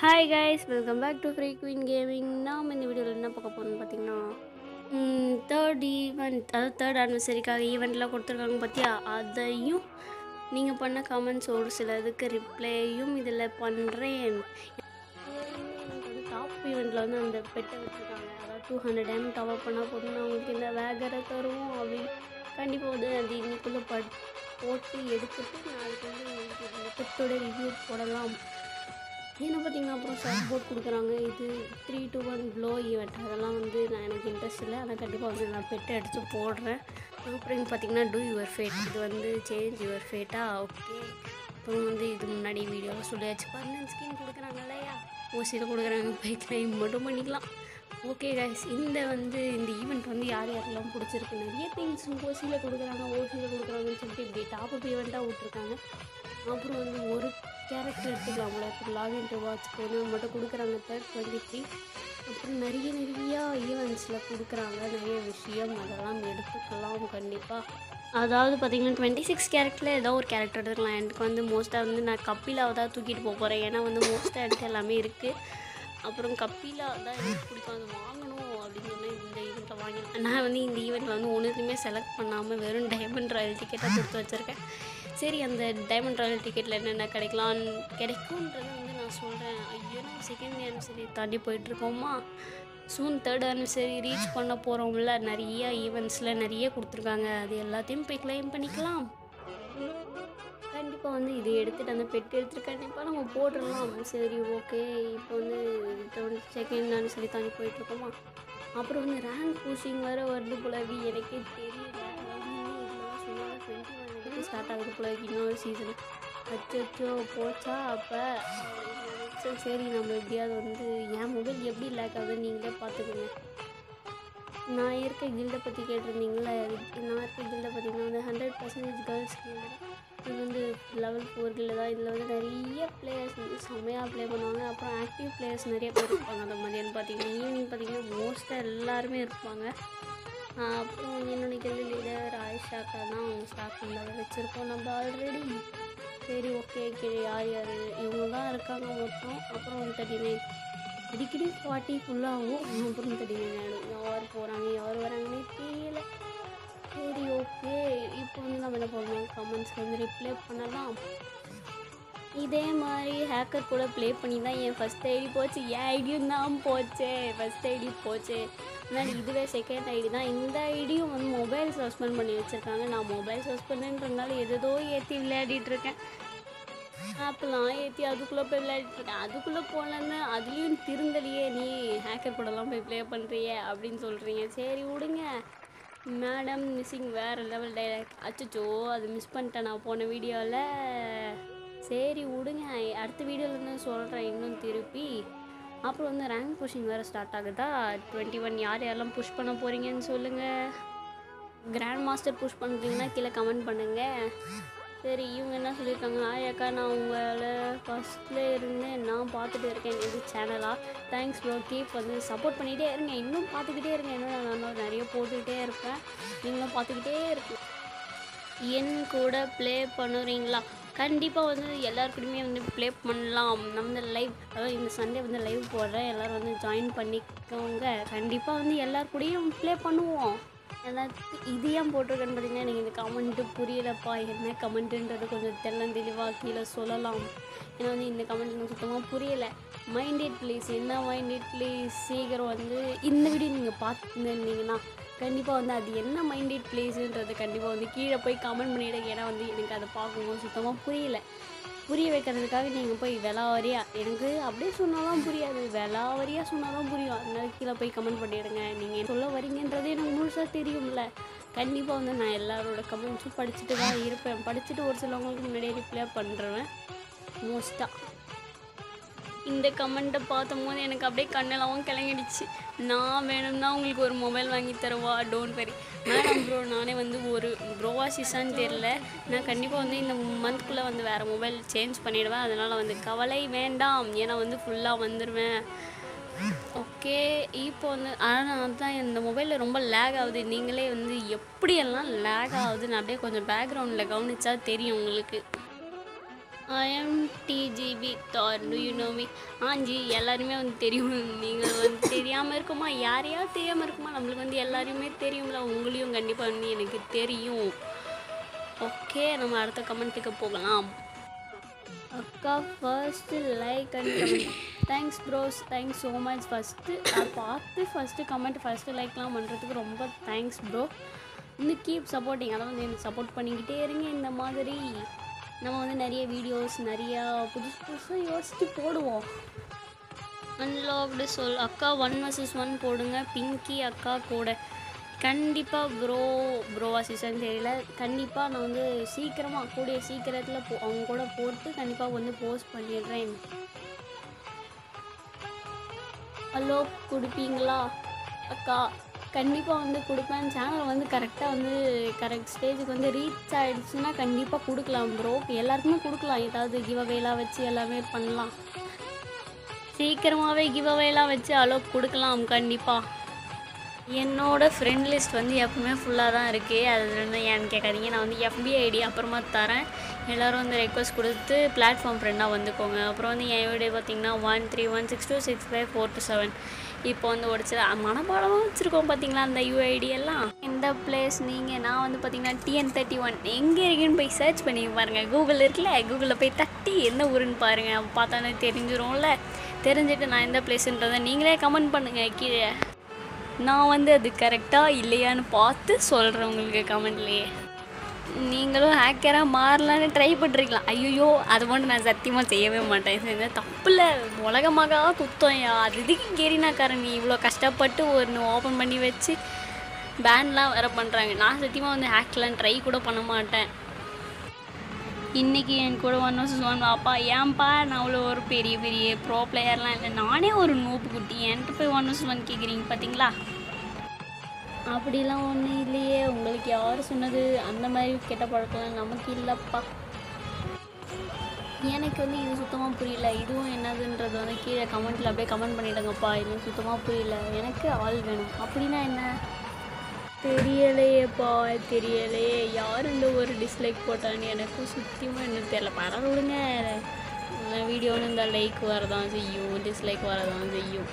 hi guys welcome back to free queen gaming நாம் இந்த வீடியோவில் என்ன பார்க்க போகிறோம்னு பார்த்தீங்கன்னா தேர்ட் ஈவெண்ட் அதாவது தேர்ட் ஆனிவர்சரிக்காக ஈவெண்ட்லாம் கொடுத்துருக்காங்க பார்த்தியா அதையும் நீங்கள் பண்ண கமெண்ட்ஸ் ஒரு சில இதுக்கு ரிப்ளையும் இதில் பண்ணுறேன் வந்து டாப் ஈவெண்ட்டில் வந்து அந்த பெட்டை வச்சுருக்காங்க அதாவது டூ ஹண்ட்ரட் டைம் டாப் பண்ணால் போதும் நான் உங்களுக்கு இந்த வேகரை தருவோம் அப்படின்னு கண்டிப்பாக வந்து அது இன்னைக்குள்ளே பட் போட்டு எடுத்துட்டு நாளைக்கு வந்து உங்களுக்கு இந்த பெட்டோட ரிவ்யூ போடலாம் என்ன பார்த்தீங்கன்னா அப்புறம் ஷார்ட் போர்ட் கொடுக்குறாங்க இது three two one blow event அதெல்லாம் வந்து நான் எனக்கு இன்ட்ரெஸ்ட் இல்லை ஆனால் கண்டிப்பாக வந்து நான் பெட்டை அடித்து போடுறேன் அப்புறம் இங்கே பார்த்தீங்கன்னா டூ யுவர் ஃபேட் இது வந்து சேஞ்ச் யுவர் ஃபேட்டா ஓகே அப்புறம் வந்து இது முன்னாடி வீடியோவில் சொல்லியாச்சு பர்மனன்ட் ஸ்கின் கொடுக்குறாங்க இல்லையா ஓசியில் கொடுக்குறாங்க பைக் லைன் மட்டும் பண்ணிக்கலாம் ஓகே கைஸ் இந்த வந்து இந்த ஈவெண்ட் வந்து யார் யாரெல்லாம் பிடிச்சிருக்கு நிறைய திங்ஸ் ஓசியில் கொடுக்குறாங்க ஓசியில் கொடுக்குறாங்கன்னு சொல்லிட்டு இப்படி டாப் அப் ஈவெண்ட்டாக விட்ருக்காங்க அப்புறம் வந்து ஒரு கேரக்டர் எடுத்துக்கலாம்ல இப்போ லாகின் டு வாட்ச் போகணும் மட்டும் கொடுக்குறாங்க தேர்ட் டுவெண்ட்டி த்ரீ அப்புறம் நிறைய நிறையா ஈவெண்ட்ஸில் கொடுக்குறாங்க நிறைய விஷயம் அதெல்லாம் எடுத்துக்கலாம் கண்டிப்பாக அதாவது பார்த்தீங்கன்னா டுவெண்ட்டி சிக்ஸ் கேரக்டரில் ஏதோ ஒரு கேரக்டர் எடுத்துக்கலாம் எனக்கு வந்து மோஸ்ட்டாக வந்து நான் கப்பிலாவை தான் தூக்கிட்டு போக போகிறேன் ஏன்னா வந்து மோஸ்ட்டாக எனக்கு எல்லாமே இருக்குது அப்புறம் கப்பிலா தான் எனக்கு பிடிக்கும் அது வாங்கணும் அப்படின்னு சொன்னால் இந்த ஈவெண்ட்டில் வாங்கினேன் நான் வந்து இந்த ஈவெண்ட்டில் வந்து ஒன்றுத்தையுமே செலக்ட் பண்ணாமல் வெறும் டைமண்ட் ராயல் டிக்கெட்டாக கொடுத்து வச்சுருக்கேன் சரி அந்த டைமண்ட் ராயல் டிக்கெட்டில் என்னென்ன கிடைக்கலாம் கிடைக்கும்ன்றதை வந்து நான் சொல்கிறேன் ஐயோ நம்ம செகண்ட் ஆனிவர்சரி தாண்டி போயிட்டுருக்கோமா சூன் தேர்ட் ஆனிவர்சரி ரீச் பண்ண போகிறோம்ல நிறைய ஈவெண்ட்ஸில் நிறைய கொடுத்துருக்காங்க அது எல்லாத்தையும் போய் கிளைம் பண்ணிக்கலாம் கண்டிப்பாக வந்து இது எடுத்துகிட்டு அந்த பெட்டு எடுத்துகிட்டு கண்டிப்பாக நம்ம போட்டுடலாம் சரி ஓகே இப்போ வந்து டுவெண்ட்டி செகண்ட் ஆனிவர்சரி தாண்டி போயிட்டுருக்கோமா அப்புறம் வந்து ரேங்க் புஷிங் வேறு வருது போலவி எனக்கே தெரியல அதாவது இதெல்லாம் சொன்னாங்க டுவெண்ட்டி ஒன் எடுத்து ஸ்டார்ட் ஆகுது போல இன்னொரு சீசன் அச்சோ போச்சா அப்போ சரி நம்ம எப்படியாவது வந்து என் மொபைல் எப்படி லேக் ஆகுதுன்னு நீங்களே பார்த்துக்கோங்க நான் இருக்க கில்டை பற்றி கேட்டிருந்தீங்களே நான் இருக்க கில்டை பார்த்தீங்கன்னா வந்து ஹண்ட்ரட் பர்சன்டேஜ் கேர்ள்ஸ் கில்டு இது வந்து லெவல் ஃபோர் கில்டு தான் இதில் வந்து நிறைய பிளேயர்ஸ் வந்து செம்மையாக ப்ளே பண்ணுவாங்க அப்புறம் ஆக்டிவ் பிளேயர்ஸ் நிறைய பேர் இருப்பாங்க அந்த மதியானம் பார்த்தீங்கன்னா ஈவினிங் பார்த்தீங்கன்னா மோஸ்ட்டாக எல்லாருமே இருப்பாங்க ஆஹ் அப்புறம் என்னுடைய கில்டு லீடர் ஆயிஷாக்கா தான் அவங்க ஸ்டார்ட் பண்ணதை வச்சுருக்கோம் நம்ம ஆல்ரெடி சரி ஓகே கே யார் யார் இவங்க தான் இருக்காங்க மொத்தம் அப்புறம் தேர்ட்டி நைன் அடிக்கடி ஃபார்ட்டி ஃபுல்லாகும் அப்புறம் தேர்ட்டி நைன் ஆகிடும் யார் போகிறாங்க யார் வராங்கன்னே தெரியல சரி ஓகே இப்போ வந்து நம்ம என்ன பண்ணணும் கமெண்ட்ஸ்க்கு வந்து ரிப்ளை பண்ணலாம் இதே மாதிரி ஹேக்கர் கூட ப்ளே பண்ணி தான் என் ஃபஸ்ட் ஐடி போச்சு என் ஐடியும் தான் போச்சே ஃபஸ்ட் ஐடி போச்சு முன்னாடி இதுவே செகண்ட் ஐடி தான் இந்த ஐடியும் வந்து மொபைல் சஸ்பெண்ட் பண்ணி வச்சுருக்காங்க நான் மொபைல் சஸ்பெண்டுன்றதுனால எதோ ஏற்றி விளையாடிட்டு இருக்கேன் ஆப்பெல்லாம் ஏற்றி அதுக்குள்ளே போய் விளையாடிட்டு இருக்கேன் அதுக்குள்ளே போனேன்னு அதுலேயும் திருந்தலையே நீ ஹேக்கர் கூடலாம் போய் ப்ளே பண்ணுறியே அப்படின்னு சொல்கிறீங்க சரி விடுங்க மேடம் மிஸ்ஸிங் வேறு லெவல் டைலாக் அச்சச்சோ அது மிஸ் பண்ணிட்டேன் நான் போன வீடியோவில் சரி விடுங்க அடுத்த வீடியோவில் சொல்கிறேன் இன்னும் திருப்பி அப்புறம் வந்து ரேங்க் புஷிங் வேறு ஸ்டார்ட் ஆகுதா டுவெண்ட்டி ஒன் யார் யாரெல்லாம் புஷ் பண்ண போகிறீங்கன்னு சொல்லுங்கள் கிராண்ட் மாஸ்டர் புஷ் பண்ணுறீங்கன்னா கீழே கமெண்ட் பண்ணுங்கள் சரி இவங்க என்ன சொல்லியிருக்காங்க ஆயாக்கா நான் உங்களை ஃபஸ்ட்டில் இருந்து நான் பார்த்துட்டு இருக்கேன் இது சேனலாக தேங்க்ஸ் ப்ரோ கீப் வந்து சப்போர்ட் பண்ணிகிட்டே இருங்க இன்னும் பார்த்துக்கிட்டே இருங்க இன்னும் நான் நல்லா நிறைய போட்டுக்கிட்டே இருப்பேன் நீங்களும் பார்த்துக்கிட்டே இருக்கு என் கூட ப்ளே பண்ணுறீங்களா கண்டிப்பாக வந்து எல்லாருக்கூடயுமே வந்து ப்ளே பண்ணலாம் நம்ம லைவ் அதாவது இந்த சண்டே வந்து லைவ் போடுறேன் எல்லோரும் வந்து ஜாயின் பண்ணிக்கோங்க கண்டிப்பாக வந்து எல்லார் கூடயும் ப்ளே பண்ணுவோம் எல்லாத்துக்கும் இது ஏன் போட்டிருக்கேன்னு பார்த்தீங்கன்னா எனக்கு இந்த கமெண்ட்டு புரியலப்பா என்ன கமெண்ட்டுன்றது கொஞ்சம் தெல்லம் தெளிவாக கீழே சொல்லலாம் ஏன்னா வந்து இந்த கமெண்ட் எனக்கு சுத்தமாக புரியலை மைண்டேட் ப்ளீஸ் என்ன மைண்டேட் ப்ளீஸ் சீக்கிரம் வந்து இந்த வீடியோ நீங்கள் பார்த்துருந்தீங்கன்னா கண்டிப்பாக வந்து அது என்ன மைண்டேட் பிளேஸுன்றது கண்டிப்பாக வந்து கீழே போய் கமெண்ட் பண்ணிவிடுங்க ஏன்னா வந்து எனக்கு அதை பார்க்கும்போது சுத்தமாக புரியல புரிய வைக்கிறதுக்காக நீங்கள் போய் விலாவரியாக எனக்கு அப்படியே சொன்னாலும் புரியாது விலாவரியாக சொன்னாலும் புரியும் அதனால கீழே போய் கமெண்ட் பண்ணிவிடுங்க நீங்கள் சொல்ல வரீங்கன்றது எனக்கு முழுசாக தெரியும்ல கண்டிப்பாக வந்து நான் எல்லாரோட கமெண்ட்ஸும் படிச்சுட்டு தான் இருப்பேன் படிச்சுட்டு ஒரு சிலவங்களுக்கு முன்னாடியே ரிப்ளை பண்ணுறேன் மோஸ்ட்டாக இந்த கமெண்ட்டை பார்த்தம்போது எனக்கு அப்படியே கண்ணெல்லாம் கிளங்கிடுச்சு நான் வேணும்னா உங்களுக்கு ஒரு மொபைல் வாங்கி தருவா டோன்ட் வெரி மேடம் ப்ரோ நானே வந்து ஒரு ப்ரோவா சிசான்னு தெரில நான் கண்டிப்பாக வந்து இந்த மந்த்குள்ளே வந்து வேறு மொபைல் சேஞ்ச் பண்ணிவிடுவேன் அதனால் வந்து கவலை வேண்டாம் ஏன்னா வந்து ஃபுல்லாக வந்துடுவேன் ஓகே இப்போ வந்து ஆனால் அதுதான் இந்த மொபைலில் ரொம்ப லேக் ஆகுது நீங்களே வந்து எப்படியெல்லாம் லேக் ஆகுதுன்னு அப்படியே கொஞ்சம் பேக்ரவுண்டில் கவனிச்சா தெரியும் உங்களுக்கு ஐ எம் டிஜிபி தார் டு யூ நோ மீ ஆஞ்சி எல்லாருமே வந்து தெரியும் நீங்கள் வந்து தெரியாமல் இருக்குமா யாரையாவது தெரியாமல் இருக்குமா நம்மளுக்கு வந்து எல்லாரையுமே தெரியும்ல உங்களையும் கண்டிப்பாக வந்து எனக்கு தெரியும் ஓகே நம்ம அடுத்த கமெண்ட்டுக்கு போகலாம் அக்கா first like and comment thanks bros thanks so much first அதை பார்த்து ஃபஸ்ட்டு கமெண்ட் ஃபஸ்ட்டு லைக்லாம் பண்ணுறதுக்கு ரொம்ப தேங்க்ஸ் ப்ரோ இன்னும் கீப் சப்போர்ட்டிங் அதான் வந்து எனக்கு சப்போர்ட் பண்ணிக்கிட்டே இருங்க இந்த மாதிரி நம்ம வந்து நிறைய வீடியோஸ் நிறையா புதுசு புதுசாக யோசித்து போடுவோம் அன்லாக்டு சொல் அக்கா ஒன் வர்சஸ் ஒன் போடுங்க பிங்கி அக்கா கூட கண்டிப்பாக ப்ரோ ப்ரோவா சிஸ்டர்னு தெரியல கண்டிப்பாக நான் வந்து சீக்கிரமாக கூடிய சீக்கிரத்தில் போ அவங்க கூட போட்டு கண்டிப்பாக வந்து போஸ்ட் பண்ணிடுறேன் ஹலோ கொடுப்பீங்களா அக்கா கண்டிப்பாக வந்து கொடுப்பேன் சேனல் வந்து கரெக்டாக வந்து கரெக்ட் ஸ்டேஜுக்கு வந்து ரீச் ஆகிடுச்சுன்னா கண்டிப்பாக கொடுக்கலாம் ப்ரோ எல்லாருக்குமே கொடுக்கலாம் ஏதாவது கிவ் அவேலாம் வச்சு எல்லாமே பண்ணலாம் சீக்கிரமாகவே கிவ் அவேலாம் வச்சு அலோ கொடுக்கலாம் கண்டிப்பாக என்னோட ஃப்ரெண்ட் லிஸ்ட் வந்து எப்பவுமே ஃபுல்லாக தான் இருக்குது அது வந்து ஏன்னு கேட்காதீங்க நான் வந்து எஃபி ஐடி அப்புறமா தரேன் எல்லோரும் வந்து ரெக்வஸ்ட் கொடுத்து பிளாட்ஃபார்ம் ஃப்ரெண்டாக வந்துக்கோங்க அப்புறம் வந்து என் வீடியோ பார்த்தீங்கன்னா one three one six two six five four two seven இப்போ வந்து உடச்சி மனப்பாடமாக வச்சுருக்கோம் பார்த்தீங்களா அந்த யூஐடி எல்லாம் இந்த பிளேஸ் நீங்கள் நான் வந்து பார்த்தீங்கன்னா டிஎன் தேர்ட்டி ஒன் எங்கே இருக்குன்னு போய் சர்ச் பண்ணி பாருங்கள் கூகுள் இருக்குல்ல கூகுளில் போய் தட்டி என்ன ஊருன்னு பாருங்கள் பார்த்தானே தெரிஞ்சிரும்ல தெரிஞ்சுட்டு நான் எந்த பிளேஸுன்றதை நீங்களே கமெண்ட் பண்ணுங்கள் கீழே நான் வந்து அது கரெக்டாக இல்லையான்னு பார்த்து சொல்கிறேன் உங்களுக்கு கமெண்ட்லேயே நீங்களும் ஹேக்கராக மாறலான்னு ட்ரை பண்ணிருக்கலாம் ஐயோ அது மட்டும் நான் சத்தியமாக செய்யவே மாட்டேன் இது தப்பில்ல உலகமாக குத்தம்யா அது இதுக்கு கேரினாக்காரன் நீ இவ்வளோ கஷ்டப்பட்டு ஒன்று ஓப்பன் பண்ணி வச்சு பேன்லாம் வேறு பண்ணுறாங்க நான் சத்தியமாக வந்து ஹேக்லாம் ட்ரை கூட பண்ண மாட்டேன் இன்றைக்கி என் கூட ஒன் வர்சஸ் ஒன் வாப்பா ஏன்பா நான் அவ்வளோ ஒரு பெரிய பெரிய ப்ரோ பிளேயர்லாம் இல்லை நானே ஒரு நோப்பு குட்டி என்கிட்ட போய் ஒன் வர்சஸ் ஒன் கேட்குறீங்க பார்த்தீங்களா அப்படிலாம் ஒன்றும் இல்லையே உங்களுக்கு யார் சொன்னது அந்த மாதிரி கெட்ட பழக்கம் நமக்கு இல்லைப்பா எனக்கு வந்து இது சுத்தமாக புரியல இதுவும் என்னதுன்றது வந்து கீழே கமெண்ட்டில் அப்படியே கமெண்ட் பண்ணிவிடுங்கப்பா இது சுத்தமாக புரியல எனக்கு ஆள் வேணும் அப்படின்னா என்ன தெரியலையேப்பா தெரியலையே யார் இந்த ஒரு டிஸ்லைக் போட்டான்னு எனக்கும் சுத்தியமாக என்ன தெரியல பரவாயில்ல விடுங்க வீடியோன்னு இந்த லைக் வரதான் செய்யும் டிஸ்லைக் வரதான் செய்யும்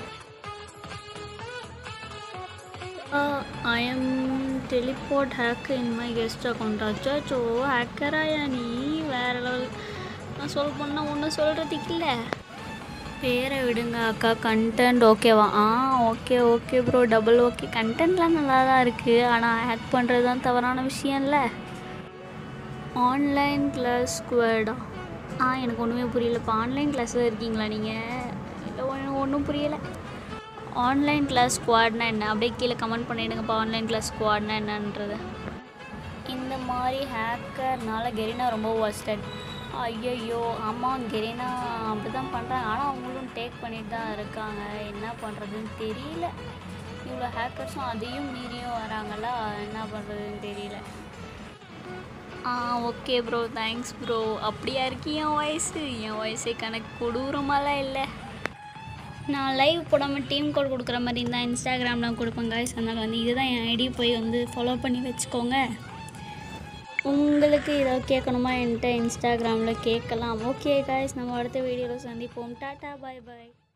I am teleport hack in my guest account அச்சாச்சோ ஹேக்கராயா நீ வேற லெவல் நான் சொல் பண்ணால் ஒன்றும் சொல்கிறதுக்கு இல்லை பேரை விடுங்க அக்கா கண்டென்ட் ஓகேவா ஆ okay okay bro double okay கண்டென்ட்லாம் நல்லா தான் இருக்குது ஆனால் ஹேக் பண்ணுறது தான் தவறான விஷயம் இல்லை ஆன்லைன் கிளாஸ் ஸ்குவேர்டா ஆ எனக்கு ஒன்றுமே புரியல இப்போ ஆன்லைன் கிளாஸில் இருக்கீங்களா நீங்கள் இல்லை ஒன்றும் ஒன்றும் புரியலை ஆன்லைன் கிளாஸ் ஸ்குவாட்னா என்ன அப்படியே கீழே கமெண்ட் பண்ணிவிடுங்கப்பா ஆன்லைன் கிளாஸ் ஸ்குவாட்னா என்னன்றது இந்த மாதிரி ஹேக்கர்னால கெரினா ரொம்ப ஒஸ்டட் ஐயையோ ஆமாம் கெரினா அப்படி தான் பண்ணுறாங்க ஆனால் அவங்களும் டேக் பண்ணிட்டு தான் இருக்காங்க என்ன பண்ணுறதுன்னு தெரியல இவ்வளோ ஹேக்கர்ஸும் அதையும் மீறியும் வராங்களா என்ன பண்ணுறதுன்னு தெரியல ஆ ஓகே ப்ரோ தேங்க்ஸ் ப்ரோ அப்படியா இருக்கு என் வயசு என் வயசே கணக்கு கொடூரமாலாம் இல்லை நான் லைவ் போடாமல் டீம் கோட் கொடுக்குற மாதிரி இருந்தால் இன்ஸ்டாகிராமில் கொடுப்பேன் காய்ஸ் அதனால் வந்து இதுதான் என் ஐடி போய் வந்து ஃபாலோ பண்ணி வச்சுக்கோங்க உங்களுக்கு ஏதாவது கேட்கணுமா என்கிட்ட இன்ஸ்டாகிராமில் கேட்கலாம் ஓகே காய்ஸ் நம்ம அடுத்த வீடியோவில் சந்திப்போம் டாட்டா பாய் பாய்